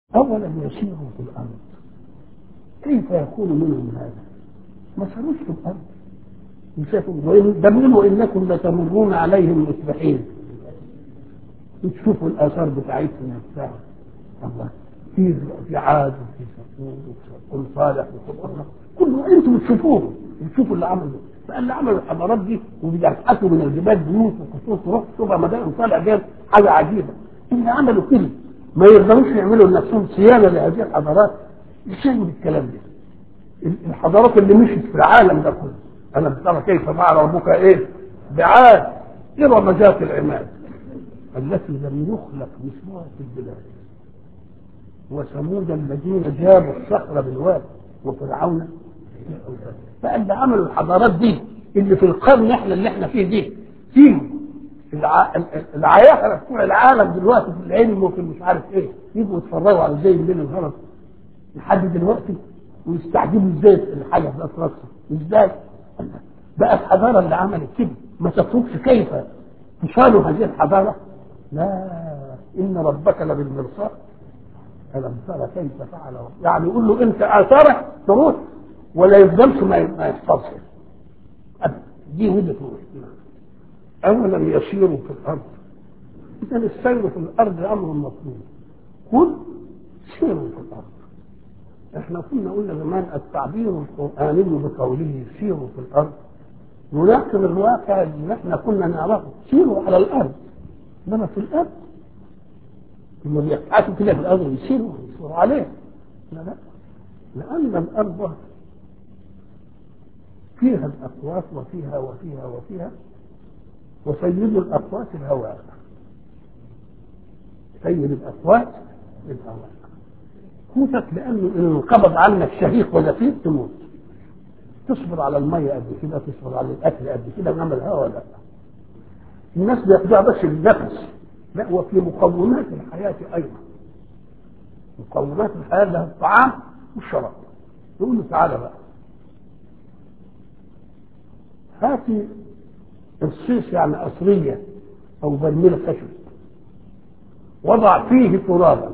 أولم يسيروا في الأرض كيف يكون منهم هذا؟ ما ساروش في الأرض وشافوا وإن ده بيقولوا إنكم لتمرون عليهم مصبحين وتشوفوا الآثار بتاعتهم وبتاع الله في في عاد وفي ثمود وفي صالح وفي كله انتم بتشوفوه بتشوفوا اللي عملوا فاللي عملوا الحضارات دي وبيبحثوا من الجبال بيوت وقصور تروح تشوفها مدائن صالح دي حاجه عجيبه اللي عملوا كده ما يقدروش يعملوا لنفسهم صيانه لهذه الحضارات يشيلوا بالكلام ده الحضارات اللي مشت في العالم ده كله انا بترى كيف فعل ربك ايه بعاد ارم ذات العماد التي لم يخلق مثلها في البلاد وثمود الذين جابوا الصخر بالواد وفرعون فاللي عملوا الحضارات دي اللي في القرن احنا اللي احنا فيه دي فيه الع... العياحرة بتوع العالم دلوقتي في العلم وفي مش عارف ايه يجوا يتفرجوا على زي الليل الغلط لحد دلوقتي ويستعجبوا ازاي الحاجه في راسها ازاي بقى الحضاره اللي عملت كده ما تتركش كيف تصالوا هذه الحضاره لا ان ربك لبالمرصاد ألم ترى كيف فعل يعني يقول له انت اثارك تروح ولا يفضلش ما يحفظش دي وجهه اولم يسيروا في الارض اذا السير في الارض امر مطلوب قل سيروا في الارض احنا كنا قلنا زمان التعبير القراني بقوله سيروا في الارض يناقض الواقع اللي احنا كنا نعرفه سيروا على الارض انما في الارض هم بيبحثوا كده في الارض يسيروا يسيروا عليه لا لا لان الارض فيها الاقوات وفيها وفيها وفيها وسيد الاقوات الهواء سيد الاقوات الهواء موتك لانه ان انقبض عنك شهيق ولا فيه تموت تصبر على الميه قد كده تصبر على الاكل قد كده انما الهواء لا الناس بياخدوها بس النفس لا وفي مقومات الحياه ايضا مقومات الحياه لها الطعام والشراب يقول له تعالى بقى هاتي الصيص يعني قصريه او برميل خشب وضع فيه ترابا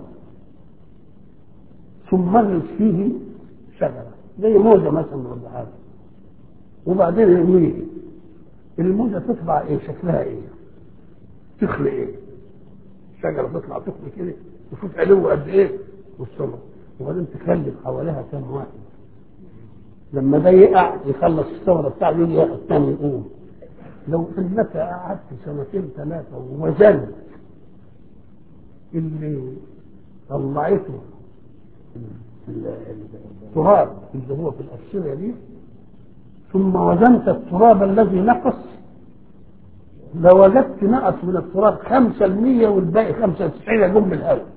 ثم اغرس فيه شجره زي موزه مثلا ولا حاجه وبعدين يرميه الموزه تطلع ايه شكلها ايه تخلق ايه شجره تطلع تخلق كده وشوف علو قد ايه والسمر وبعدين تخلف حواليها كام واحد لما ده يقع يخلص الثمره بتاعه يجي يقع الثاني يقوم لو انك قعدت سنتين ثلاثه ووزنت اللي طلعته التراب اللي هو في الأبصرة دي ثم وزنت التراب الذي نقص لوجدت نقص من التراب خمسة المية والباقي خمسة وتسعين يجم من الهواء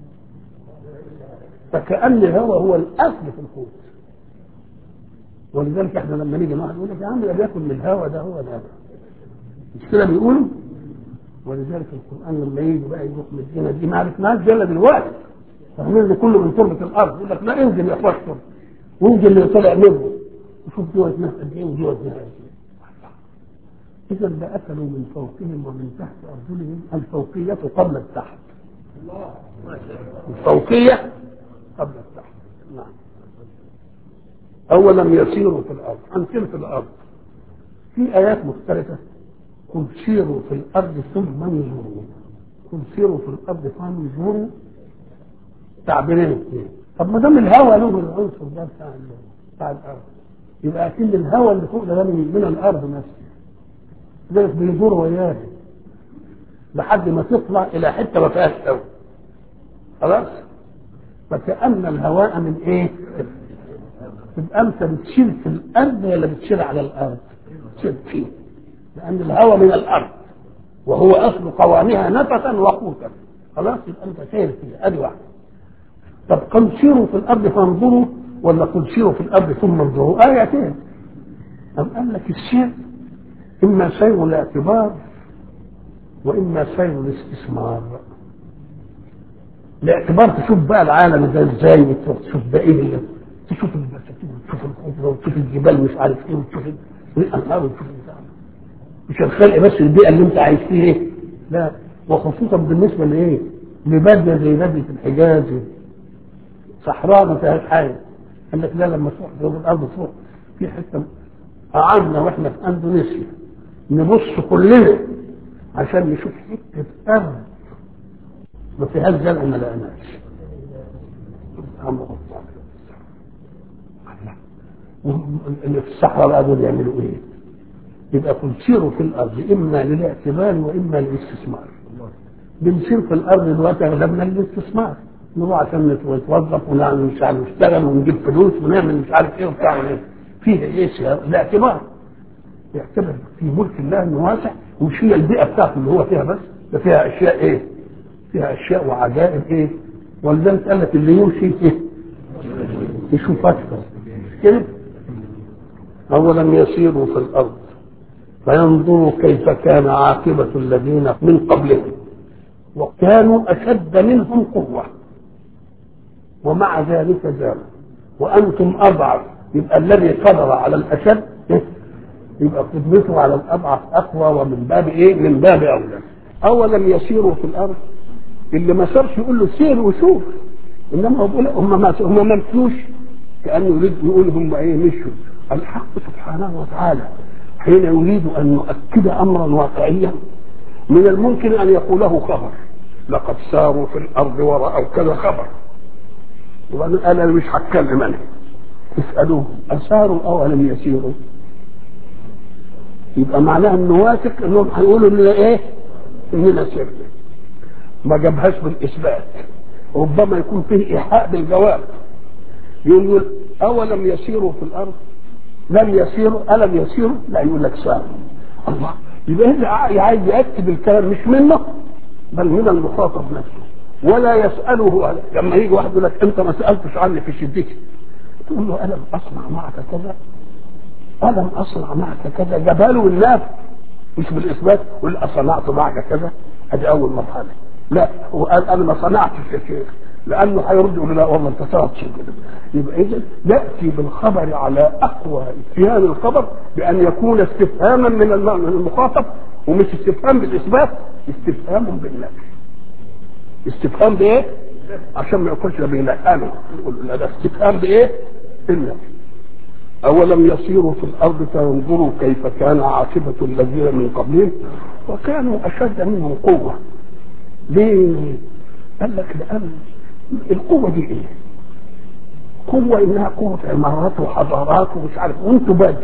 فكأن الهواء هو الأصل في القوت ولذلك احنا لما نيجي واحد يقول لك يا عم ده بياكل من الهواء ده هو ده مش كده بيقولوا ولذلك القرآن لما يجي بقى يروح مدينا دي ما عرفناش جل دلوقتي فاهمين اللي كله من تربة الأرض يقول لك لا انزل يا اخوات تربة وانزل اللي طلع منه وشوف جوه ناس قد ايه وجوه ناس قد ايه إذا ده أكلوا من فوقهم ومن تحت أرجلهم الفوقية قبل التحت الفوقية قبل التحت نعم أولم يسيروا في الأرض هنسير في الأرض في آيات مختلفة قل سيروا في الأرض ثم انظروا قل سيروا في الأرض فانظروا تعبيرين اثنين طب ما دام الهواء له العنصر ده بتاع بتاع الارض يبقى اكيد الهواء اللي فوق ده من, من الارض نفسه لذلك بيدور وياه لحد ما تطلع الى حته ما فيهاش هواء خلاص فكأن الهواء من ايه؟ تبقى انت بتشيل في الارض ولا بتشيل على الارض؟ بتشيل فيه لان الهواء من الارض وهو اصل قوامها نفسا وقوتا خلاص يبقى انت سير فيه ادي واحده طب قل سيروا في الارض فانظروا ولا قل سيروا في الارض ثم انظروا ايتين أم قال لك السير اما سير الاعتبار واما سير الاستثمار الاعتبار تشوف بقى العالم ده ازاي وتروح تشوف ده ايه اللي تشوف البساتين وتشوف الخضره وتشوف الجبال مش عارف ايه وتشوف الانهار وتشوف مش الخلق بس البيئه اللي انت عايش فيها ايه لا وخصوصا بالنسبه لايه لبلده زي بلده الحجاز صحراء ما فيهاش حاجه قال لك لا لما تروح جنوب الارض تروح في حته قعدنا واحنا في اندونيسيا نبص كلنا عشان نشوف حته ارض ما فيهاش زرع ما لقيناش اللي في الصحراء بقى دول يعملوا ايه؟ يبقى تسيروا في الارض اما للاعتبار واما للاستثمار. بنسير في الارض دلوقتي اغلبنا للاستثمار. نروح عشان نتوظف ونعمل مش عارف نشتغل ونجيب فلوس ونعمل مش عارف ايه وبتاع ايه. فيه ايه الاعتبار. يعتبر في ملك الله انه واسع ومش هي البيئه بتاعته اللي هو فيها بس ده فيها اشياء ايه؟ فيها اشياء وعجائب ايه؟ ولذلك قال لك اللي يمشي ايه؟ يشوف اكثر كده أولم يسيروا في الأرض فينظروا كيف كان عاقبة الذين من قبلهم وكانوا أشد منهم قوة ومع ذلك زالوا وأنتم أضعف يبقى الذي قدر على الأشد يبقى قدرته على الأضعف أقوى ومن باب إيه؟ من باب أولى أولم يسيروا في الأرض اللي ما سارش يقول له سير وشوف إنما هو بيقول هم ما هم ما مشوش كأنه يريد يقول هم إيه مشوا الحق سبحانه وتعالى حين يريد ان يؤكد امرا واقعيا من الممكن ان يقوله خبر لقد ساروا في الارض وراوا كذا خبر وانا انا مش هتكلم انا اسالوه اساروا او لم يسيروا يبقى معناها انه واثق انهم هيقولوا لنا ايه؟ اننا سرنا ما جابهاش بالاثبات ربما يكون فيه ايحاء بالجواب يقول اولم يسيروا في الارض لم يسيروا ألم يسيروا لا يقول لك ساروا الله يبقى هنا عايز يأكد الكلام مش منه بل من المخاطب نفسه ولا يسأله لما يجي واحد يقول لك أنت ما سألتش عني في شدتي تقول له ألم أصنع معك كذا ألم أصنع معك كذا جباله الناس مش بالإثبات يقول أصنعت معك كذا هذه أول مرحلة لا هو قال أنا ما صنعتش يا شيخ لانه هيرد يقول لا والله انت صنعتش كده يبقى اذا ياتي بالخبر على اقوى اتيان الخبر بان يكون استفهاما من المخاطب ومش استفهام بالاثبات استفهام بالنفي استفهام بايه؟ عشان ما يقولش بينقله يقول لا ده استفهام بايه؟ بالنفي أولم يسيروا في الأرض فينظروا كيف كان عاقبة الذين من قبلهم وكانوا أشد منهم قوة ليه؟ قال لك لأن القوة دي ايه؟ قوة انها قوة عمارات وحضارات ومش عارف وانتوا بدر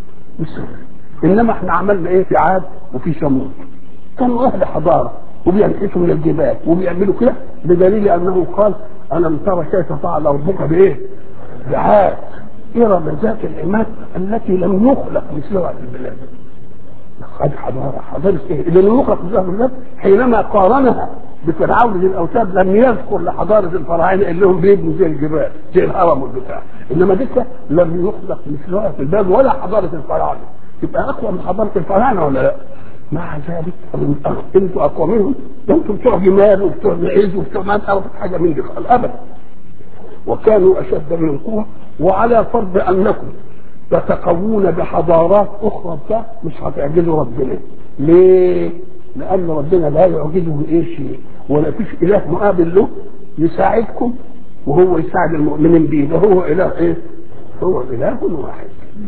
انما احنا عملنا ايه في عاد وفي ثمود كانوا اهل حضارة وبينحتوا من الجبال وبيعملوا كده بدليل انه قال الم ترى كيف فعل ربك بايه؟ بعاد ارم ذات العماد التي لم يخلق مثلها في البلاد خد حضاره حضاره ايه؟ اللي لم يخلق مثلها في البلاد حينما قارنها بفرعون ذي الاوتاد لم يذكر لحضاره الفراعنه اللي هم بيبنوا زي الجبال زي الهرم والبتاع انما دي لم يخلق مثلها في البلاد ولا حضاره الفراعنه تبقى اقوى من حضاره الفراعنه ولا لا؟ مع ذلك انتوا اقوى منهم انتوا بتوع جمال وبتوع معز وبتوع ما تعرفوا حاجه من دي ابدا وكانوا اشد من قوه وعلى فرض انكم تتقوون بحضارات اخرى بتاع مش هتعجزوا ربنا ليه؟ لان ربنا لا يعجزه ايه شيء ولا فيش اله مقابل له يساعدكم وهو يساعد المؤمنين به ده هو اله ايه؟ هو اله واحد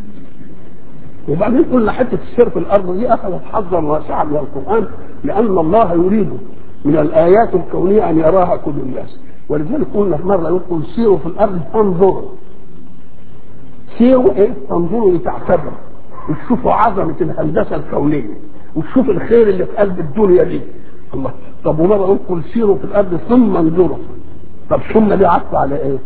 وبعدين قلنا حته السير في الارض دي اخذت حظا واسعا من القران لان الله يريد من الايات الكونيه ان يراها كل الناس ولذلك قلنا في مره يقول سيروا في الارض فانظروا سيروا ايه؟ تنظروا لتعتبروا وتشوفوا عظمه الهندسه الكونيه وتشوف الخير اللي في قلب الدنيا دي الله طب ومره يقول سيروا في الارض ثم انظروا طب ثم دي عطف على ايه؟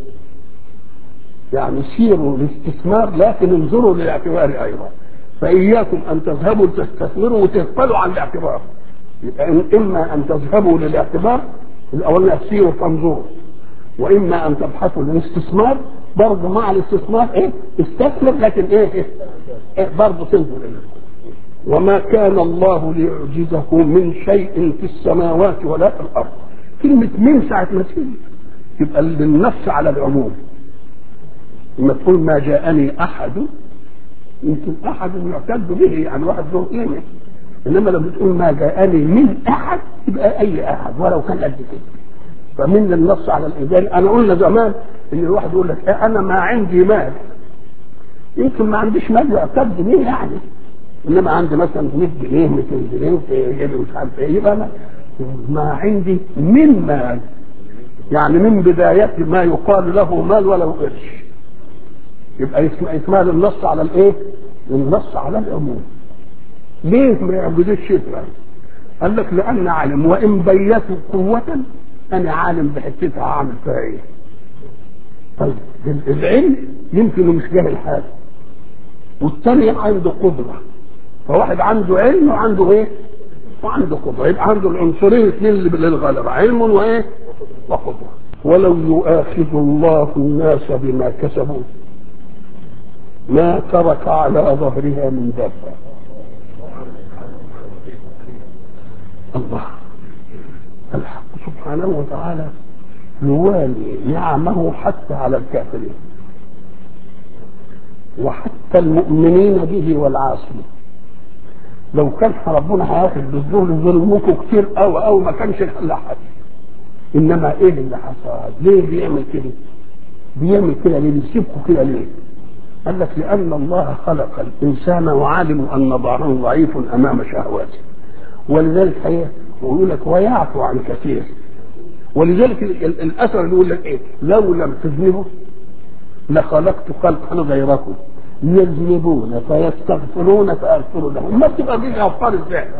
يعني سيروا الاستثمار لكن انظروا للاعتبار ايضا فاياكم ان تذهبوا تستثمروا وتغفلوا عن الاعتبار يبقى اما ان تذهبوا للاعتبار الاول سيروا فانظروا واما ان تبحثوا للاستثمار برضه مع الاستثمار ايه استثمر لكن ايه, إيه, إيه برضه تنظر اليه وما كان الله ليعجزه من شيء في السماوات ولا في الارض كلمه من ساعه ما تيجي يبقى النص على العموم لما تقول ما جاءني احد يمكن احد يعتد به يعني واحد له قيمه انما لما تقول ما جاءني من احد يبقى اي احد ولو كان قد كده فمن النص على الايجاب انا قلنا زمان ان الواحد يقول لك إيه انا ما عندي مال يمكن ما عنديش مال يعتد بيه يعني انما عندي مثلا 100 جنيه 200 جنيه في جيبي مش عارف ايه يبقى انا ما عندي من مال يعني من بداية ما يقال له مال ولو قرش يبقى اسمها اسمها النص على الايه؟ النص على العموم ليه ما يعبدوش شفرا؟ قال لك لان عالم وان بيتوا قوة انا عالم بحتتها هعمل فيها ايه؟ طيب العلم يمكن مش جاهل حاجه والثاني عنده قدره فواحد عنده علم وعنده ايه؟ وعنده قدره يبقى عنده العنصرين اثنين للغلبه علم وايه؟ وقدره ولو يؤاخذ الله الناس بما كسبوا ما ترك على ظهرها من دابه الله الحق سبحانه وتعالى يوالي نعمه حتى على الكافرين وحتى المؤمنين به والعاصين لو كان ربنا هياخد بالظهر ظلمكم كتير قوي قوي ما كانش يخلى حد انما ايه اللي حصل؟ ليه بيعمل كده؟ بيعمل كده ليه؟ بيسيبكم كده ليه؟ قال لك لان الله خلق الانسان وعالم ان ظهره ضعيف امام شهواته ولذلك هي ويقول لك ويعفو عن كثير ولذلك الاثر اللي يقول لك ايه لو لم تذنبوا لخلقت خلقا غيركم يذنبون فيستغفرون فاغفر لهم ما بتبقى دي افكار ازاي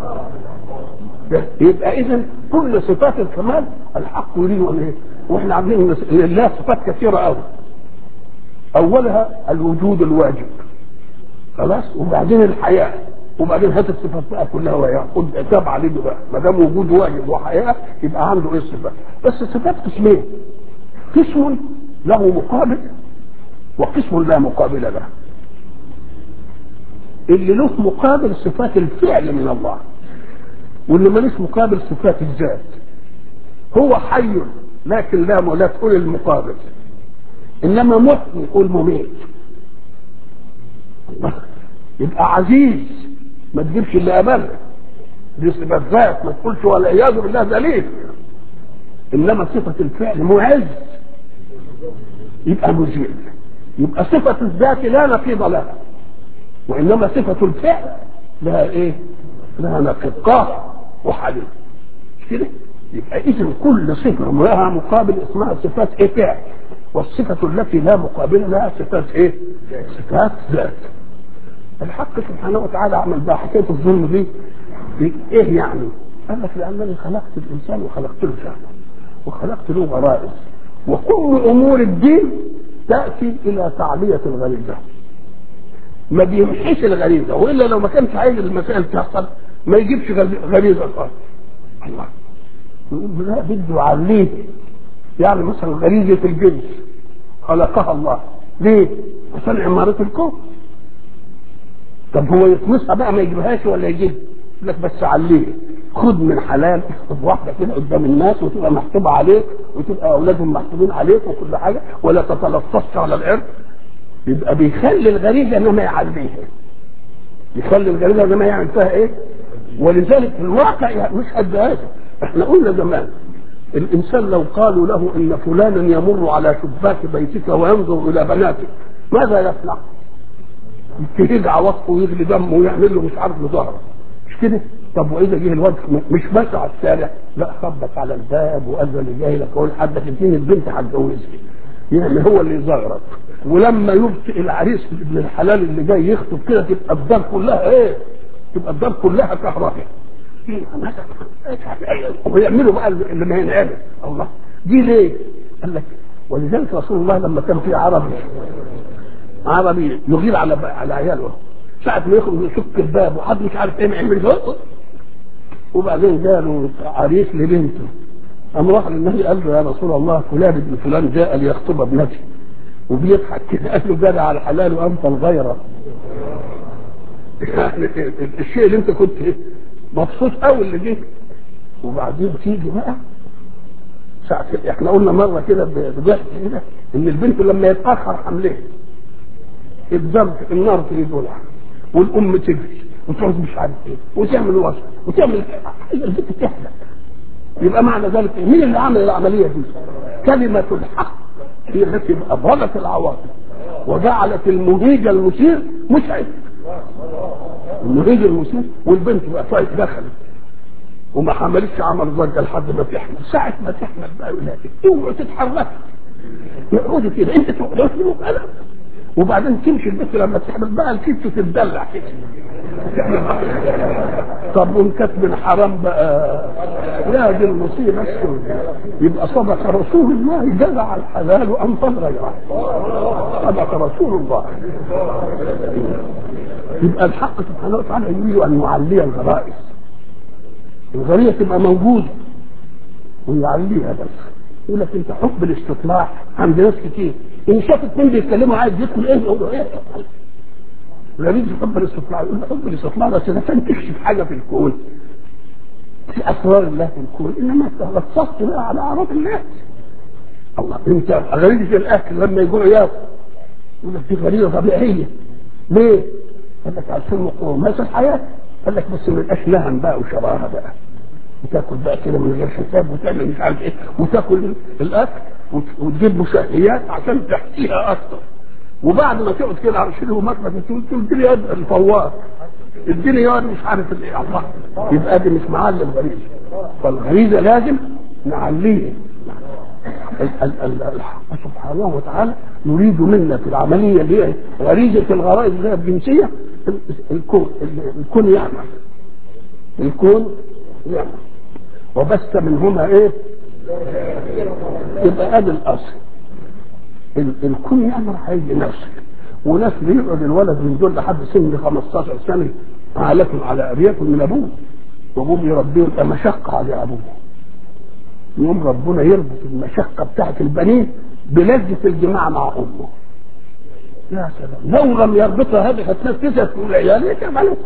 يبقى اذا كل صفات الكمال الحق يريد ان ايه واحنا عاملين لله صفات كثيره قوي اولها الوجود الواجب خلاص وبعدين الحياه وبعدين هات الصفات بقى كلها وهي خد تابع ليه بقى ما دام وجود واجب وحياه يبقى عنده ايه الصفات بس الصفات قسمين قسم له مقابل وقسم لا مقابل له اللي له مقابل صفات الفعل من الله واللي ملوش مقابل صفات الذات هو حي لكن لا لا تقول المقابل انما محيي يقول مميت يبقى عزيز ما تجيبش اللي امامك دي صفات ذات ما تقولش والعياذ بالله ذليل انما صفه الفعل معز يبقى مذل يبقى صفه الذات لا نقيض لها وانما صفه الفعل لها ايه؟ لها نقيض قاهر وحليم مش كده؟ يبقى اذا كل صفه لها مقابل اسمها صفات ايه فعل والصفه التي لا مقابل لها صفات ايه؟ صفات ذات الحق سبحانه وتعالى عمل بقى حكايه الظلم دي ايه يعني؟ قال لك لانني خلقت الانسان وخلقت له شهوه وخلقت له غرائز وكل امور الدين تاتي الى تعليه الغريزه ما بيمحيش الغريزه والا لو ما كانش عايز المسائل تحصل ما يجيبش غريزه خالص الله يقول لا بده يعليه يعني مثلا غريزه الجنس خلقها الله ليه؟ عشان عماره الكون طب هو يطمسها بقى ما يجيبهاش ولا يجيب يقول لك بس عليه خد من حلال اخطب واحده كده قدام الناس وتبقى محسوبه عليك وتبقى اولادهم محسوبين عليك وكل حاجه ولا تتلصصش على الارض يبقى بيخلي الغريزه انما يعليها يخلي الغريزه انما يعمل فيها ايه ولذلك الواقع يعني مش قد هذا احنا قلنا زمان الانسان لو قالوا له ان فلانا يمر على شباك بيتك وينظر الى بناتك ماذا يصنع؟ يرجع وصفه ويغلي دمه ويعمل له مش عارف ظهره مش كده؟ طب واذا جه الواد مش ماشي على الشارع لا خبط على الباب واذن اللي جاي لك اقول حدك اديني البنت هتجوزك يعني هو اللي يزغرط ولما يبطئ العريس ابن الحلال اللي جاي يخطب كده تبقى الدار كلها ايه؟ تبقى الدار كلها كهرباء ويعملوا بقى اللي ما ينعمل الله دي ليه؟ قال لك ولذلك رسول الله لما كان في عربي عربي يغير على على عياله ساعة ما يخرج يشك الباب وحد مش عارف ايه يعمل وبعدين جاله عريس لبنته قام راح للنبي قال له يا رسول الله فلان ابن فلان جاء ليخطب ابنتي وبيضحك كده قال له جرى على الحلال وانت الغيره يعني الشيء اللي انت كنت مبسوط قوي اللي جه وبعدين تيجي بقى ساعة احنا قلنا مرة كده بضحك كده ان البنت لما يتأخر حملها الضرب النار تريد ولع والام تجري وتقعد مش عارف ايه وتعمل وصل وتعمل البنت تحلق يبقى معنى ذلك مين اللي عمل العمليه دي؟ كلمه الحق هي بس يبقى ابرزت العواطف وجعلت المهيج المثير متعب المهيج المثير والبنت بقى طيب دخلت وما حملتش عمل ضجه لحد ما تحمل ساعه ما تحمل بقى يقول لها اوعوا تتحركي يقعدوا كده انت تقعدي انا وبعدين تمشي البنت لما تحمل بقى الكبت تتدلع كده طب وان كانت من حرام بقى لا دي المصيبه السوداء يبقى صدق رسول الله جزع الحلال وان فضل صدق رسول الله يبقى الحق سبحانه وتعالى يريد ان يعلي الغرائز الغريزه تبقى موجوده ويعليها بس يقول لك انت حب الاستطلاع عند ناس كتير ان شاف اتنين بيتكلموا عايز يدخل ايه يقول له ايه غريب حب الاستطلاع يقول له حب الاستطلاع بس عشان تكشف حاجه في الكون في اسرار الله في الكون انما تلصصت بقى على اعراض الناس الله انت غريزه الاكل لما يقولوا ياكل يقول لك دي غريزه طبيعيه ليه؟ قال لك عشان مقومات الحياه قال لك بس ما يبقاش نهم بقى وشراهه بقى وتاكل بقى كده من غير حساب وتعمل مش عارف ايه وتاكل الاكل وتجيب مشهيات عشان تحكيها اكتر وبعد ما تقعد كده على شيله مكنه تقول تقول اديني يد الفوار اديني يد مش عارف الايه الله يبقى دي مش معلم غريزه فالغريزه لازم نعليه الحق سبحانه وتعالى يريد منا في العمليه اللي هي غريزه الغرائز اللي هي الجنسيه الكون الكون يعمل الكون يعمل وبث منهما ايه يبقى ادي الاصل الكون يعمل هيجي نفسك وناس بيقعد الولد من دول لحد سن 15 سنه عالة على ابيكم من ابوه وابوه يربيه يبقى مشقه على ابوه يوم ربنا يربط المشقه بتاعت البنين بلذة الجماع مع امه يا سلام لو لم يربطها هذه هتنفذها تقول عيالي ايه كمان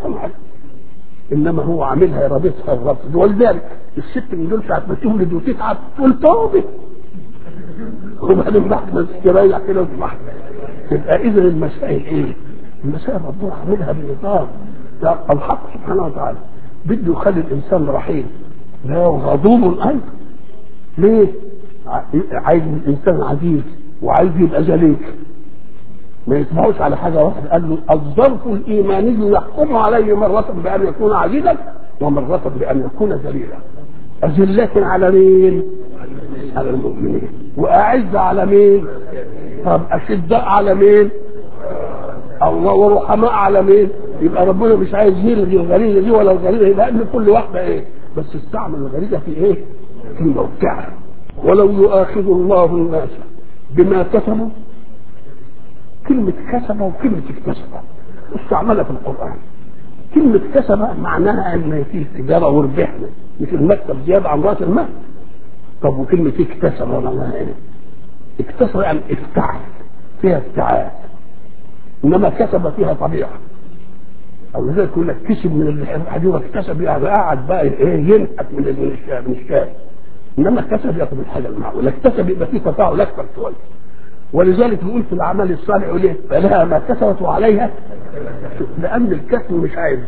انما هو عاملها رابطها الربط ولذلك الست من دول ساعه ما تولد وتتعب تقول توبه وبعدين بعد ما تستريح كده وتسمح يبقى اذا المسائل ايه؟ المسائل ربنا عاملها بنظام الحق سبحانه وتعالى بده يخلي الانسان رحيم لا غضوب ايضا ليه؟ عايز الانسان عزيز وعايز يبقى ذليل ما يسمعوش على حاجه واحده قال له الظرف الايماني يحكم عليه مره بان يكون عزيزا ومره بان يكون ذليلا أذلة على مين؟ على المؤمنين وأعز على مين؟ طب أشداء على مين؟ الله ورحماء على مين؟ يبقى ربنا مش عايز يلغي الغريزة دي ولا الغريزة دي لأن كل واحدة إيه؟ بس استعمل الغريزة في إيه؟ في موقعها ولو يؤاخذ الله الناس بما كسبوا كلمة كسب وكلمة اكتسب استعملها في القرآن كلمة كسب معناها ان في تجارة وربحنا مش المكسب زيادة عن رأس المال طب وكلمة اكتسب معناها ايه؟ اكتسب يعني افتعل فيها افتعال انما كسب فيها طبيعة او لذلك يقول لك كسب من الحديد اكتسب يعني قاعد بقى ايه ينحت من من الشاي من الشاي انما اكتسب ياخد الحاجه المعقوله اكتسب يبقى فيه تفاعل اكثر شويه ولذلك بيقول في الاعمال الصالحه يقول ايه فلها ما كسبت وعليها لان الكسب مش عايز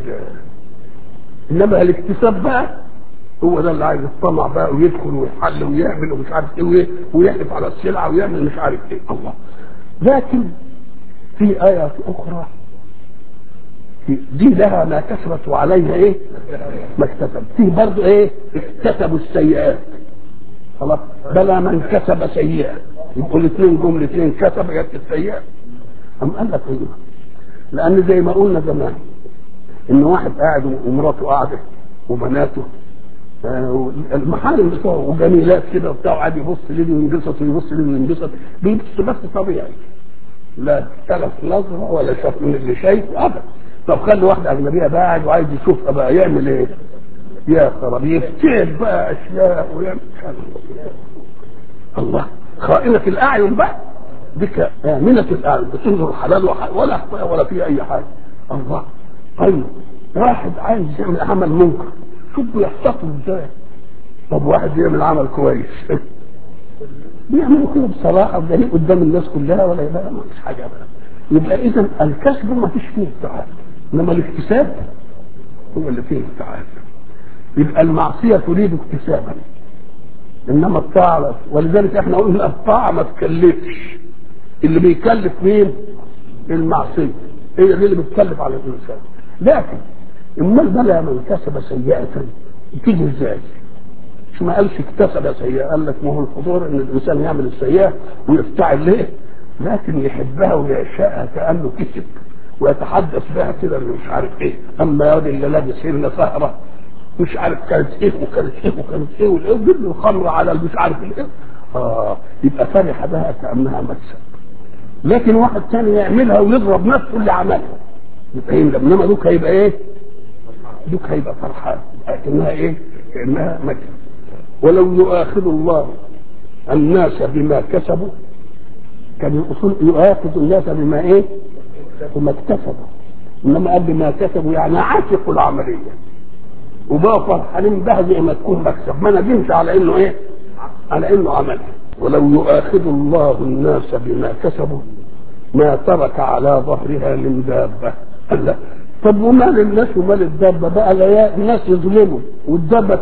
انما الاكتساب بقى هو ده اللي عايز الطمع بقى ويدخل ويحل ويعمل ومش عارف ايه ويحلف على السلعه ويعمل مش عارف ايه الله لكن في آية أخرى دي لها ما كسبت وعليها ايه؟ ما اكتسبت في برضه ايه؟ اكتسبوا السيئات خلاص بلى من كسب سيئة يبقوا الاثنين جم الاثنين كسب جت السيئة أم قال لك ايه؟ لأن زي ما قلنا زمان إن واحد قاعد ومراته قاعدة وبناته آه المحارم بتوعه وجميلات كده وبتاع قاعد يبص ليه وينبسط ويبص ليه وينبسط بيبص بس طبيعي لا ثلاث نظرة ولا شاف من اللي شايفه أبدا طب خلي واحدة أجنبية بقى قاعد وعايز يشوفها بقى يعمل إيه؟ يا خراب يفتعل بقى أشياء ويعمل الله خائنة الأعين بقى بك آمنة الأعين بتنظر حلال ولا ولا في أي حاجة الله طيب واحد عايز يعمل عمل منكر شوف بيحتفظ ازاي طب واحد يعمل عمل كويس بيعملوا كده بصراحه ودليل قدام الناس كلها ولا يبقى ما فيش حاجه بقى يبقى اذا الكسب ما فيش فيه استعاذه انما الاكتساب هو اللي فيه استعاذه يبقى المعصيه تريد اكتسابا انما الطاعه ولذلك احنا قلنا الطاعه ما تكلفش اللي بيكلف مين؟ المعصيه هي دي اللي بتكلف على الانسان لكن امال بلى من كسب سيئه تيجي ازاي؟ مش ما قالش اكتسب سيئه قال لك ما هو الخطوره ان الانسان يعمل السيئه ويفتعل ليه؟ لكن يحبها ويعشقها كانه كسب ويتحدث بها كده مش عارف ايه اما يا اللي لابس هنا سهره مش عارف كانت ايه وكانت ايه وكانت ايه والايه وجيب له الخمر على مش عارف الايه اه يبقى فرح بها كانها مكسب لكن واحد ثاني يعملها ويضرب نفسه اللي عملها يبقى ايه انما دوك هيبقى ايه؟ دوك هيبقى فرحان كانها ايه؟ كانها مكسب ولو يؤاخذ الله الناس بما كسبوا كان الاصول يؤاخذ الناس بما ايه؟ بما اكتسبوا انما قال بما كسبوا يعني عاتقوا العمليه وبقوا فرحانين بها زي ما تكون مكسب ما ندمش على انه ايه؟ على انه عملها ولو يؤاخذ الله الناس بما كسبوا ما ترك على ظهرها من دابه قال لا طب ومال الناس ومال الدابه بقى لا الناس يظلموا والدابه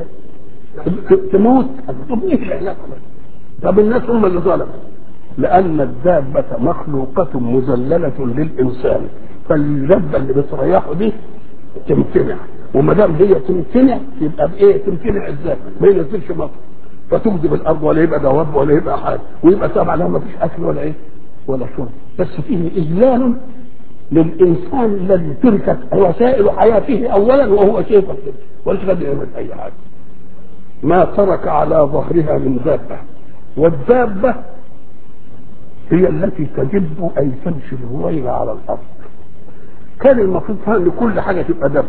تموت طب ايه العلاقه طب الناس هم اللي ظلموا لان الدابه مخلوقه مذلله للانسان فالدابه اللي بتريحه دي تمتنع وما دام هي تمتنع يبقى بايه تمتنع ازاي ما ينزلش مطر فتكذب الارض ولا يبقى دواب ولا يبقى حاجه ويبقى طبعا لها ما فيش اكل ولا ايه ولا شرب بس فيه اذلال للانسان الذي تركت وسائل حياته اولا وهو شايف كده وليس قادر يعمل اي حاجه ما ترك على ظهرها من دابه والدابه هي التي تجب اي تمشي الهويل على الارض كان المفروض ان كل حاجه تبقى دابه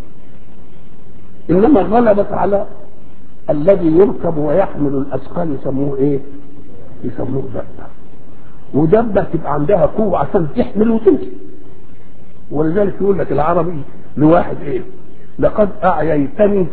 انما غلبت على الذي يركب ويحمل الاثقال يسموه ايه؟ يسموه دبه ودبه تبقى عندها قوه عشان تحمل وتمشي ولذلك يقول لك العربي لواحد ايه؟ لقد اعييتني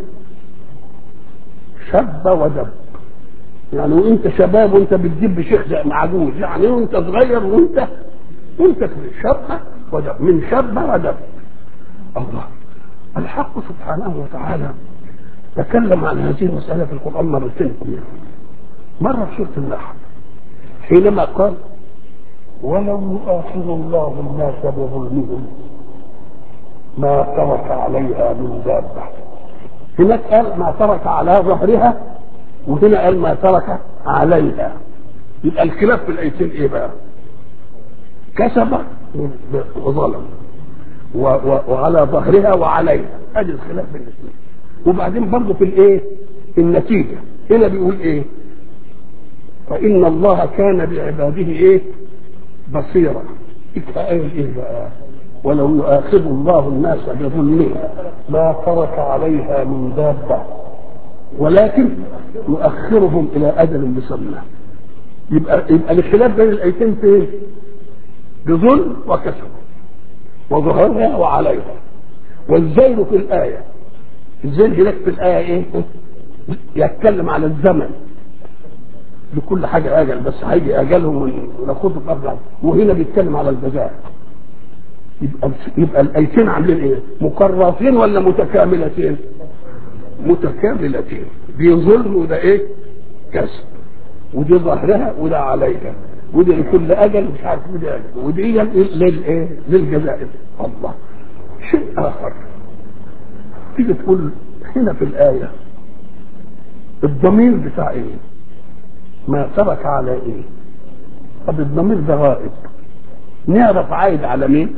شب ودب يعني وانت شباب وانت بتجيب شيخ زي عجوز يعني وانت صغير وانت وانت شب ودب من شب ودب الله الحق سبحانه وتعالى تكلم عن هذه المسألة في القرآن مرتين مرة في سورة النحل حينما قال ولو يؤاخذ الله الناس بظلمهم ما ترك عليها من دابة هناك قال ما ترك على ظهرها وهنا قال ما ترك عليها يبقى الخلاف في الايتين ايه بقى؟ كسب وظلم وعلى ظهرها وعليها ادي الخلاف بين الاثنين وبعدين برضه في الايه؟ في النتيجه هنا بيقول ايه؟ فإن الله كان بعباده ايه؟ بصيرا قال ايه بقى؟ ولو يؤاخذ الله الناس بظلمهم ما ترك عليها من دابة ولكن يؤخرهم إلى أجل مسمى يبقى يبقى الخلاف بين الآيتين فين؟ بظلم وكسب وظهرها وعليها والزين في الآية الزين هناك في الآية إيه؟ يتكلم على الزمن لكل حاجة أجل بس هيجي أجلهم وناخده قبل وهنا بيتكلم على الجزاء يبقى يبقى الايتين عاملين ايه؟ مكررتين ولا متكاملتين؟ متكاملتين دي ظلم وده ايه؟ كسب ودي ظهرها وده عليها ودي لكل اجل مش عارف ودي اجل ودي للايه؟ للجزاء الله شيء اخر تيجي تقول هنا في الايه الضمير بتاع ايه؟ ما ترك على ايه؟ طب الضمير ده غائب نعرف عايد على مين؟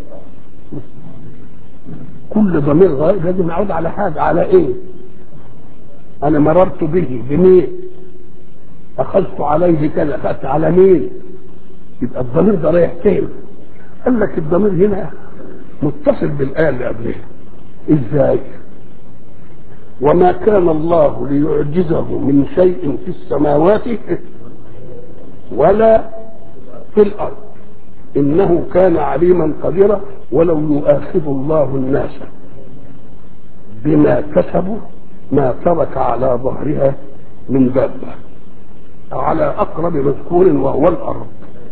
كل ضمير غائب لازم يعود على حاجه على ايه؟ انا مررت به بمين؟ اخذت عليه كذا اخذت على مين؟ يبقى الضمير ده رايح فين؟ قال لك الضمير هنا متصل بالايه اللي قبلها ازاي؟ وما كان الله ليعجزه من شيء في السماوات ولا في الارض انه كان عليما قديرا ولو يؤاخذ الله الناس بما كسبوا ما ترك على ظهرها من دابه على اقرب مذكور وهو الارض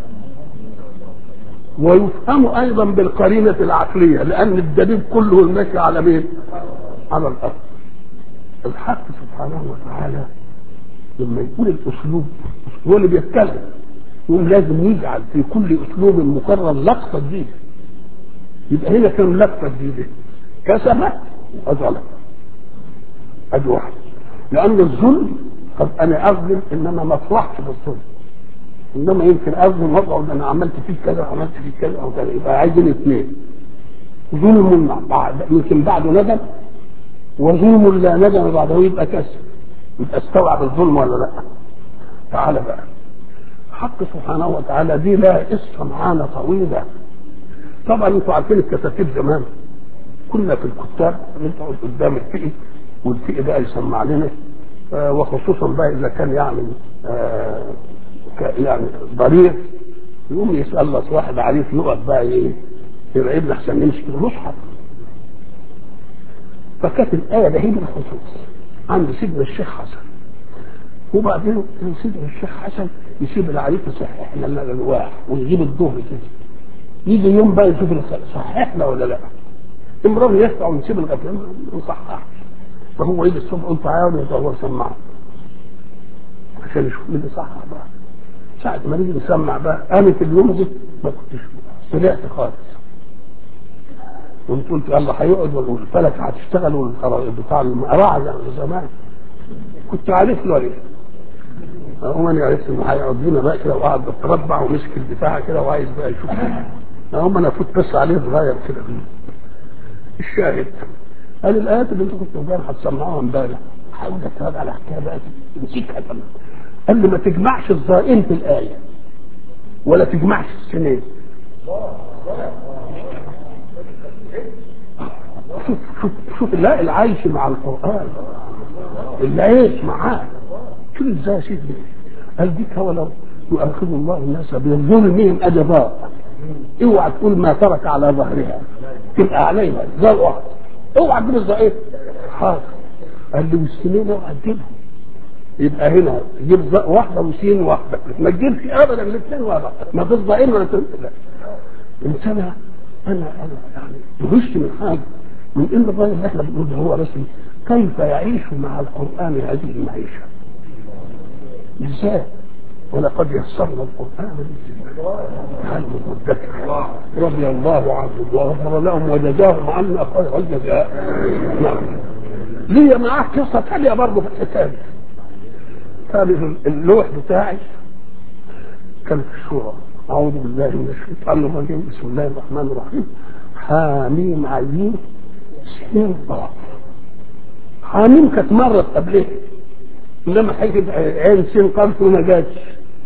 ويفهم ايضا بالقرينه العقليه لان الدليل كله المشي على مين؟ على الارض الحق سبحانه وتعالى لما يقول الاسلوب هو اللي بيتكلم يقوم لازم يجعل في كل اسلوب مكرر لقطه جديده يبقى هنا كم لقطه جديده كسبت وظلم ادي واحد لان الظلم قد انا اظلم انما ما اطلعش بالظلم انما يمكن اظلم واقعد انا عملت فيك كذا وعملت فيك كذا او كذا يبقى عايزين اثنين ظلم بعد يمكن بعده ندم وظلم لا ندم بعده يبقى كسر يبقى استوعب الظلم ولا لا تعالى بقى حق سبحانه وتعالى دي لها قصه معانا طويله طبعا انتوا عارفين الكتاتيب زمان كنا في الكتاب نقعد قدام الفئي والفئي بقى يسمع لنا آه وخصوصا بقى اذا كان يعني آه يعني ضرير يقوم يسال لك واحد عريف يقعد بقى ايه يرعبنا احسن نمسك المصحف فكانت الايه ده هي بالخصوص عند سيدنا الشيخ حسن وبعدين سيدنا الشيخ حسن يسيب العريف يصحح لنا الالواح ويجيب الظهر كده يجي يوم بقى يشوف صححنا ولا لا امرار يسمع ونسيب الغفله ما نصححش فهو يجي الصبح قلت تعالى يدور سماعه عشان يشوف مين اللي صحح بقى ساعة ما نيجي نسمع بقى قامت اليوم دي ما كنتش طلعت خالص قمت قلت يلا هيقعد والفلك هتشتغل والخرائط بتاع المقرعة زي زمان كنت عارف له ليه هو انا عرفت انه هيقعد لنا بقى كده وقعد بتربع ومسك البتاع كده وعايز بقى يشوف هم انا فوت بس عليه صغير كده الشاهد قال الايات اللي انت كنت امبارح هتسمعوها امبارح حاول اتفرج على حكايه بقى تمسكها تمام قال لي ما تجمعش الظائن في الايه ولا تجمعش السنين شوف شوف شوف لا العيش مع القران العيش معاه شوف ازاي يا سيدي قال ديك ولو يؤاخذ الله الناس بظلمهم ادباء اوعى تقول ما ترك على ظهرها تبقى عليها زي واحد اوعى تجيب الظائن حاضر قال لي والسنين اوعى تجيبهم يبقى هنا جيب واحده وسين واحده ما تجيبش ابدا الاثنين واحده ما فيش ضائن ولا لا الانسان انا انا يعني دهشت من حاجه من ان الراجل اللي احنا بنقول هو رسمي كيف يعيش مع القران هذه المعيشه ازاي ولقد يسرنا القران هل مدكر رضي الله عنهم وغفر لهم وجزاهم عنا خير الجزاء نعم ليا معاه قصه ثانيه برضه في الحكايه كان اللوح بتاعي كان في الشورى أعوذ بالله من الشيطان الرجيم بسم الله الرحمن الرحيم حاميم عين سين ضاد حاميم كانت مرت قبلها انما حته عين سين قالت ما جاتش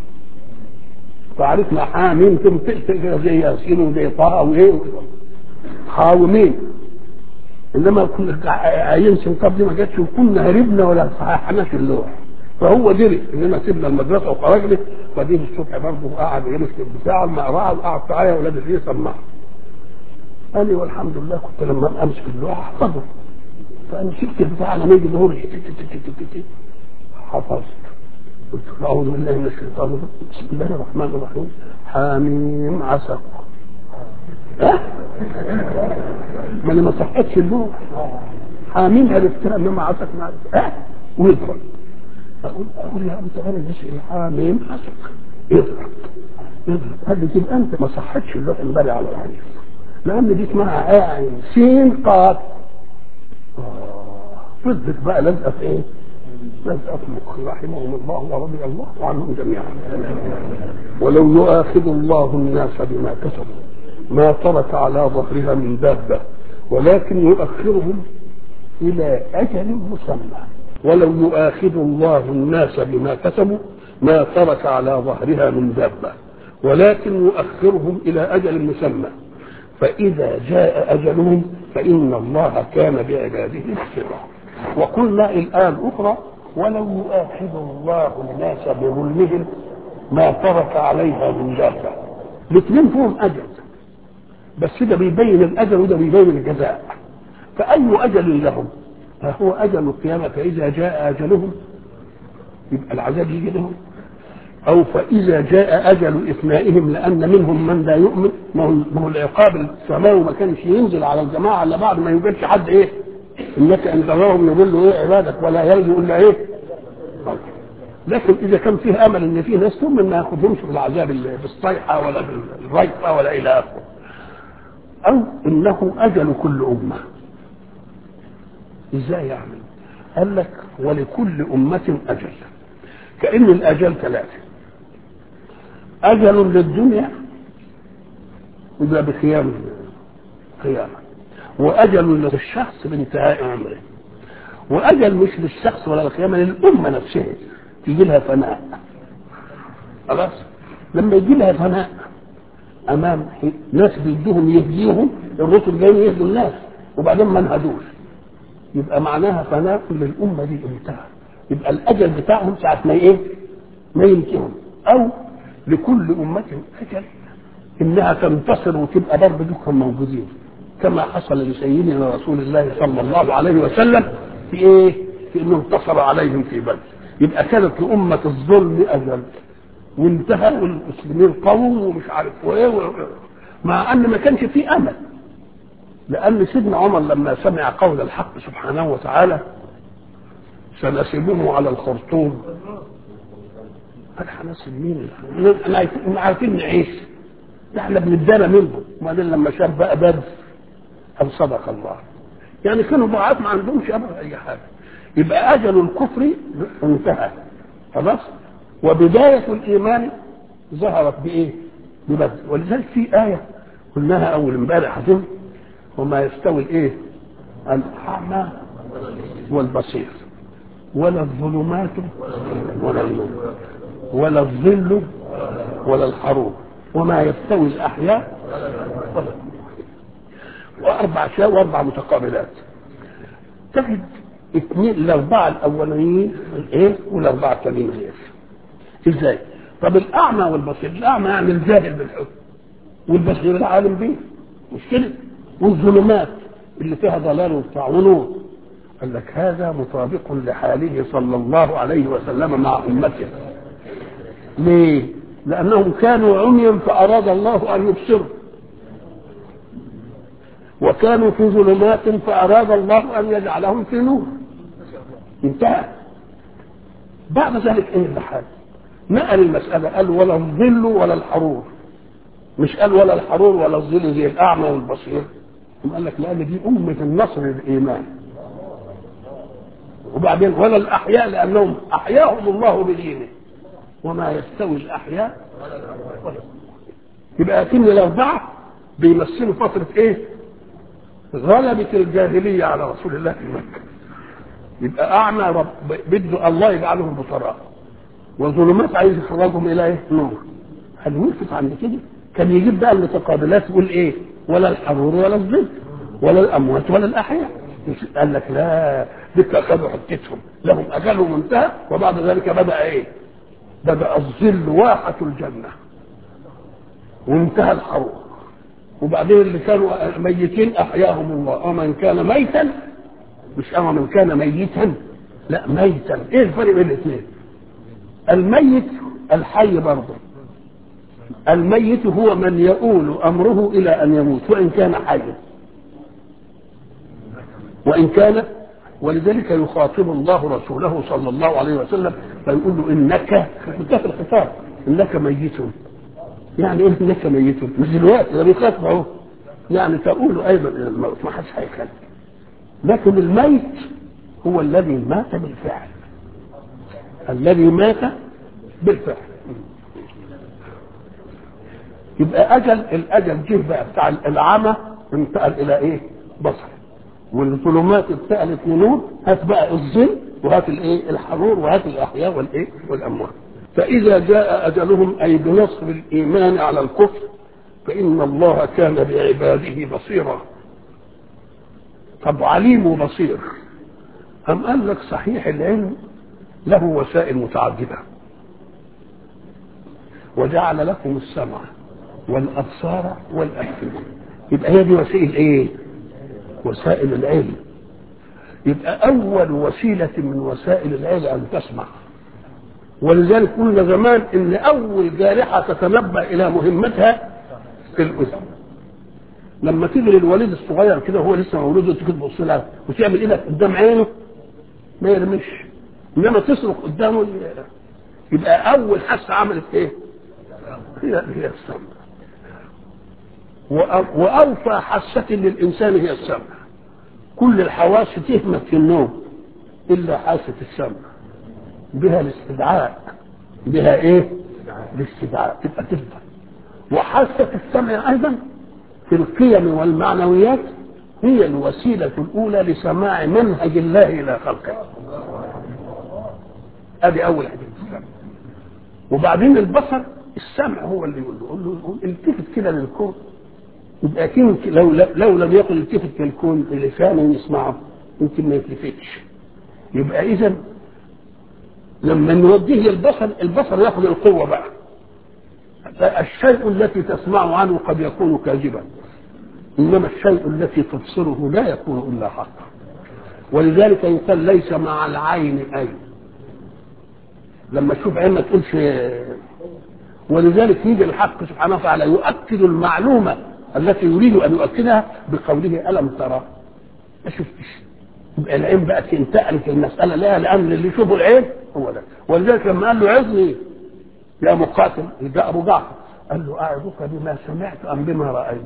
فعرفنا حاميم تمتلك كده زي ياسين وزي طه وايه حاومين انما كنا عين سين قبل ما جاتش وكنا هربنا ولا صححناش اللوح فهو دري انما سيبنا المدرسه وخرجنا وبعدين الصبح برضه قعد يمسك البتاع المقرعه وقعد معايا ولاد اللي يسمع قال لي والحمد لله كنت لما امسك اللوحه احفظه فانا شفت البتاع لما يجي ظهور حفظت قلت اعوذ بالله من الشيطان الرجيم بسم الله الرحمن الرحيم حاميم عسق ما انا ما صحتش اللوح حاميم عرفتها انما عسق ما عرفتها ويدخل اقول اقول يا انت انا مش حاميم عسق اضرب اضرب قال لي تبقى انت ما صحتش اللوح امبارح على الحديث لان دي اسمها عين سين قاف فضلت بقى لازقه في ايه؟ لازقه في مخي رحمهم الله ورضي الله عنهم جميعا ولو يؤاخذ الله الناس بما كسبوا ما ترك على ظهرها من دابه ولكن يؤخرهم الى اجل مسمى ولو يؤاخذ الله الناس بما كسبوا ما ترك على ظهرها من دابه ولكن يؤخرهم الى اجل مسمى فإذا جاء أجلهم فإن الله كان بعباده بصيرا وقلنا الآية الأخرى ولو يؤاخذ الله الناس بظلمهم ما ترك عليها من دابة الاثنين فيهم أجل بس ده بيبين الأجل وده بيبين الجزاء فأي أجل لهم فهو أجل القيامة فإذا جاء أجلهم يبقى العذاب يجي لهم او فاذا جاء اجل اثنائهم لان منهم من لا يؤمن ما هو العقاب السماوي ما كانش ينزل على الجماعه الا بعد ما يوجدش حد ايه انك ان تراهم يضلوا ايه عبادك ولا يلجوا الا ايه لكن اذا كان فيه امل ان في ناس ثم ما ياخذهمش بالعذاب بالصيحه ولا بالريفه ولا الى اخره او انه اجل كل امه ازاي يعني قال لك ولكل امه اجل كان الاجل ثلاثه اجل للدنيا يبقى بخيام قيامه واجل للشخص بانتهاء عمره واجل مش للشخص ولا القيامه للامه نفسها تيجي لها فناء خلاص لما يجي لها فناء امام ناس بيدوهم يهديهم الرسل جايين يهدوا الناس وبعدين ما انهدوش يبقى معناها فناء للامه دي انتهى يبقى الاجل بتاعهم ساعه ما ايه ما ينتهوا او لكل امه اجل انها تنتصر وتبقى برضه دوكم موجودين كما حصل لسيدنا رسول الله صلى الله عليه وسلم في ايه؟ في انه انتصر عليهم في بدر يبقى كانت لأمة الظلم أجل وانتهى والمسلمين قووا ومش عارف وايه مع ان ما كانش في امل لان سيدنا عمر لما سمع قول الحق سبحانه وتعالى سنسيبه على الخرطوم قال هنسيب مين احنا عارفين نعيش ده احنا بنتدارى منهم وبعدين لما شاف بقى بدر قال صدق الله يعني كانوا ضعاف ما عندهمش ابدا اي حاجه يبقى اجل الكفر انتهى خلاص وبدايه الايمان ظهرت بايه؟ ببدر ولذلك في ايه قلناها اول امبارح اظن وما يستوي الايه؟ الاعمى والبصير ولا الظلمات ولا النور ولا الظل ولا الحروب وما يستوي الاحياء ولا واربع اشياء واربع متقابلات تجد اثنين الاربعه الاولانيين الايه والاربعه التانيين غير ازاي؟ طب الاعمى والبصير الاعمى يعني الجاهل بالحكم والبصير العالم به مش كده؟ والظلمات اللي فيها ضلال وبتاع ونور قال لك هذا مطابق لحاله صلى الله عليه وسلم مع امته ليه؟ لانهم كانوا عميا فاراد الله ان يبصروا وكانوا في ظلمات فاراد الله ان يجعلهم في نور انتهى بعد ذلك ايه اللي حال نقل المساله قال ولا الظل ولا الحرور مش قال ولا الحرور ولا الظل زي الاعمى والبصير قال لك لان دي امه النصر الايمان وبعدين ولا الاحياء لانهم احياهم الله بدينه وما يستوي الاحياء ولا يبقى كن الاربعه بيمثلوا فتره ايه؟ غلبة الجاهلية على رسول الله في مكة يبقى أعمى رب بده الله يجعلهم بصراء وظلمات عايز يخرجهم إلى إيه؟ نور هل وقفت عند كده؟ كان يجيب بقى المتقابلات يقول إيه؟ ولا الحرور ولا الظل ولا الأموات ولا الأحياء قال لك لا دول أخذوا حتتهم لهم أجلهم انتهى وبعد ذلك بدأ إيه؟ بدأ الظل واحة الجنة وانتهى الحرور وبعدين اللي كانوا ميتين احياهم الله ومن كان ميتا مش اما من كان ميتا لا ميتا ايه الفرق بين الاثنين الميت الحي برضه الميت هو من يؤول امره الى ان يموت وان كان حيا وان كان ولذلك يخاطب الله رسوله صلى الله عليه وسلم فيقول له انك في الخطاب انك ميت يعني ايه انك ميت مش دلوقتي ده بيخاطب اهو يعني تقول ايضا الى الموت ما حدش هيخلي لكن الميت هو الذي مات بالفعل الذي مات بالفعل يبقى اجل الاجل جه بقى بتاع العمى انتقل الى ايه؟ بصر والظلمات انتقلت لنور هات بقى الظل وهات الايه؟ الحرور وهات الاحياء والايه؟ والاموات فإذا جاء أجلهم أي بنصر الإيمان على الكفر فإن الله كان بعباده بصيرا طب عليم وبصير أم قال لك صحيح العلم له وسائل متعددة وجعل لكم السمع والأبصار والأفئدة يبقى هي دي وسائل إيه؟ وسائل العلم يبقى أول وسيلة من وسائل العلم أن تسمع ولذلك قلنا زمان ان اول جارحه تتنبا الى مهمتها في الاذن لما تيجي للوليد الصغير كده وهو لسه مولود وتيجي تبص لها وتعمل ايدك قدام عينه ما يرمش انما تصرخ قدامه يبقى اول حاسه عملت ايه هي هي السمع وأ- واوفى حاسه للانسان هي السمع كل الحواس تهمت في النوم الا حاسه السمع بها الاستدعاء بها ايه الاستدعاء تبقى تفضل وحاسه السمع ايضا في القيم والمعنويات هي الوسيله الاولى لسماع منهج الله الى خلقه ادي اول حاجه السمع وبعدين البصر السمع هو اللي يقول له يقول له يقول التفت كده للكون يبقى اكيد لو لو لم يكن التفت للكون لسانه يسمعه يمكن ما يتلفتش يبقى اذا لما نوديه للبصر البصر ياخذ القوه بقى الشيء التي تسمع عنه قد يكون كاذبا انما الشيء التي تبصره لا يكون الا حقا ولذلك يقال ليس مع العين عين لما تشوف عين ما تقولش ولذلك يجي الحق سبحانه وتعالى يؤكد المعلومه التي يريد ان يؤكدها بقوله الم ترى ما شفتش يبقى العين بقت انتقلت المساله لها لان اللي يشوفه العين هو ده ولذلك لما قال له عظني يا مقاتل ده ابو جعفر قال له اعظك بما سمعت ام بما رايت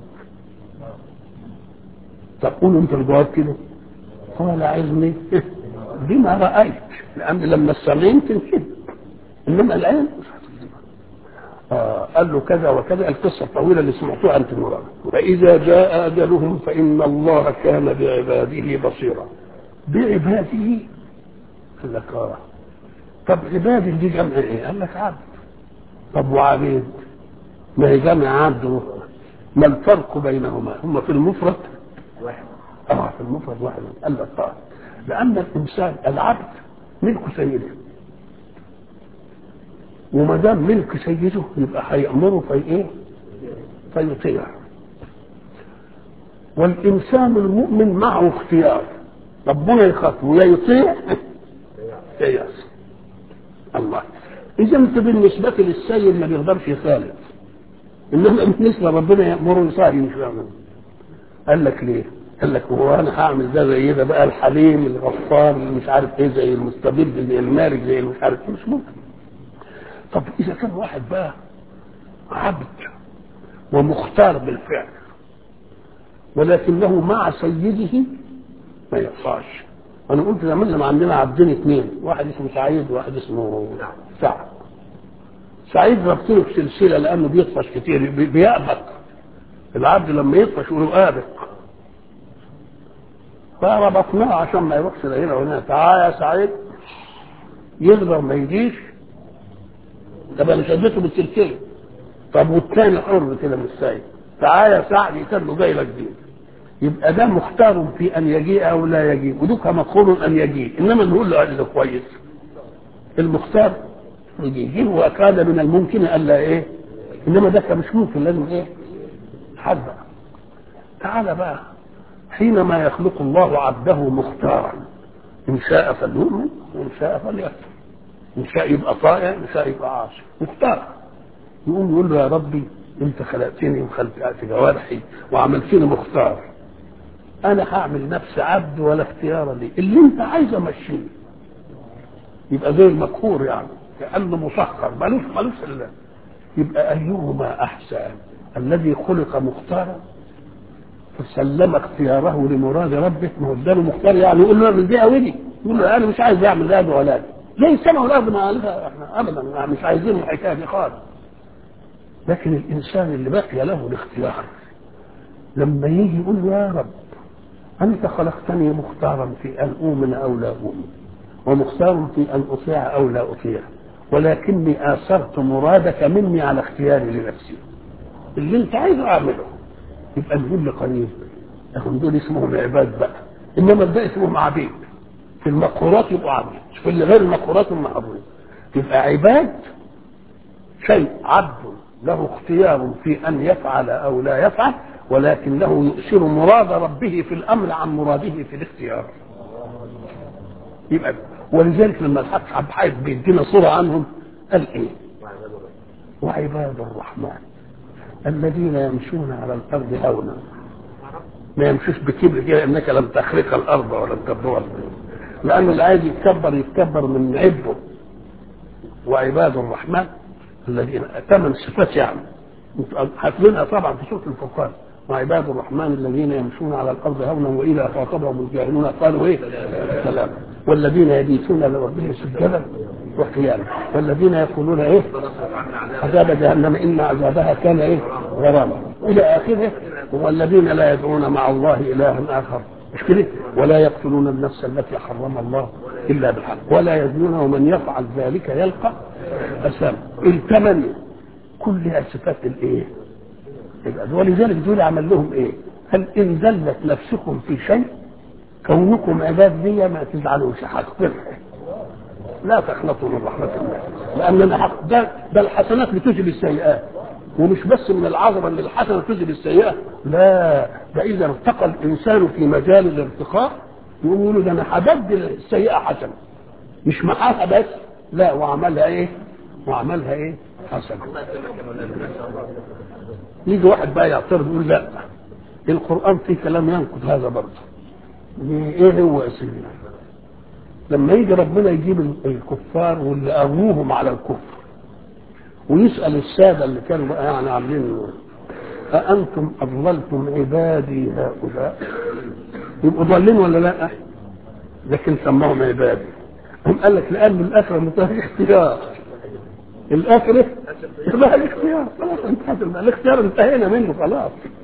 طب قولوا انت الجواب كده قال عظني بما رايت لان لما السمعين تنشد انما العين مش هتنشد. آه قال له كذا وكذا القصه الطويله اللي سمعتوها انت المراد فاذا جاء اجلهم فان الله كان بعباده بصيرا بعباده قال لك اه طب عباد دي جمع ايه؟ قال لك عبد طب وعبيد ما هي جمع عبد ومفرد ما الفرق بينهما؟ هم في المفرد واحد اه في المفرد واحد قال لك طيب لان الانسان العبد ملك سيده وما دام ملك سيده يبقى هيأمره في ايه؟ فيطيع والانسان المؤمن معه اختيار ربنا يخاطبه يا يطيع يا يعصي الله اذا انت بالنسبه للسيد ما بيقدرش يخالف انما بالنسبه ربنا يامره يصلي مش يعمل قال لك ليه؟ قال لك هو انا هعمل ده زي ده بقى الحليم الغفار اللي مش عارف ايه زي المستبد زي المالك زي مش عارف ايه مش ممكن طب اذا كان واحد بقى عبد ومختار بالفعل ولكنه مع سيده ما يقصاش انا قلت زمان لما عندنا عبدين اثنين واحد اسمه سعيد وواحد اسمه سعد سعيد ربطينه في سلسله لانه بيطفش كتير بي- بيأبق العبد لما يطفش يقولوا آبق فربطناه عشان ما يروحش لا هنا وهنا تعال يا سعيد يقدر ما يجيش طب انا شدته بالسلسله طب والثاني حر كده مش سايب تعال يا سعد يكون له جاي لك دين يبقى ده مختار في ان يجيء او لا يجيء ودوك مقول ان يجيء انما نقول له قال له كويس المختار يجيء وكان من الممكن الا ايه انما ده كان مش ممكن لازم ايه حد تعالى بقى حينما يخلق الله عبده مختارا ان شاء فليؤمن وان شاء فليكفر ان شاء يبقى طائع ان شاء يبقى عاصي مختار يقوم يقول له يا ربي انت خلقتني وخلقت جوارحي وعملتني مختار انا هعمل نفسي عبد ولا اختيار لي اللي انت عايز امشيه يبقى زي المقهور يعني كانه مسخر ملوش ملوش الا يبقى ايهما احسن الذي خلق مختارا فسلم اختياره لمراد ربه ما هو اداله مختار يعني يقول له اعمل دي او دي يقول له انا مش عايز اعمل ده ولا ده زي السماء والارض ما قالها احنا ابدا مش عايزين الحكايه دي خالص لكن الانسان اللي بقي له الاختيار لما يجي يقول له يا رب انت خلقتني مختارا في ان اؤمن او لا اؤمن ومختار في ان اطيع او لا اطيع ولكني اثرت مرادك مني على اختياري لنفسي اللي انت عايزه اعمله يبقى نقول لقريب هم دول اسمهم عباد بقى انما الباقي اسمهم عبيد في المقهورات يبقوا عبيد في اللي غير المقهورات هم عبيد يبقى عباد شيء عبد له اختيار في ان يفعل او لا يفعل ولكنه يؤثر مراد ربه في الامر عن مراده في الاختيار يبقى ولذلك لما الحق عبد الحي بيدينا صوره عنهم قال ايه وعباد الرحمن الذين يمشون على الارض هونا ما يمشوش بكبر كده انك لم تخرق الارض ولم تبلغ لان اللي عايز يتكبر يتكبر من عبه وعباد الرحمن الذين ثمان صفات يعني حافظينها طبعا في سوره الفرقان وعباد الرحمن الذين يمشون على الارض هونا واذا خاطبهم الجاهلون قالوا ايه؟ سلام والذين يبيتون لربهم سجدا وقياما والذين يقولون ايه؟ عذاب جهنم ان عذابها كان ايه؟ غراما الى اخره والذين لا يدعون مع الله الها اخر مش كده؟ ولا يقتلون النفس التي حرم الله الا بالحق ولا يزنون ومن يفعل ذلك يلقى اثاما الثمانيه كلها صفات الايه؟ يبقى ولذلك دول عمل لهم ايه؟ هل ان زلت نفسكم في شيء كونكم عباد لي ما تزعلوش هتفرح لا تقنطوا من رحمة الله لأننا حق ده, ده الحسنات بتجلب السيئات ومش بس من العظمة ان الحسنة تجلب السيئة لا ده إذا ارتقى الإنسان في مجال الارتقاء يقولوا ده أنا هبدل السيئة حسنة مش معاها بس لا وعملها إيه؟ وعملها إيه؟ حسنة يجي واحد بقى يعترض يقول لا القرآن فيه كلام ينقض هذا برضه ايه هو يا سيدي لما يجي ربنا يجيب الكفار واللي أغوهم على الكفر ويسأل السادة اللي كانوا بقى يعني عاملين أأنتم أضللتم عبادي هؤلاء يبقوا ضالين ولا لا لكن سماهم عبادي هم قال لك لأن الآخرة متاهي اختيار الآخرة تبقى الاختيار خلاص انتهت الاختيار انتهينا منه خلاص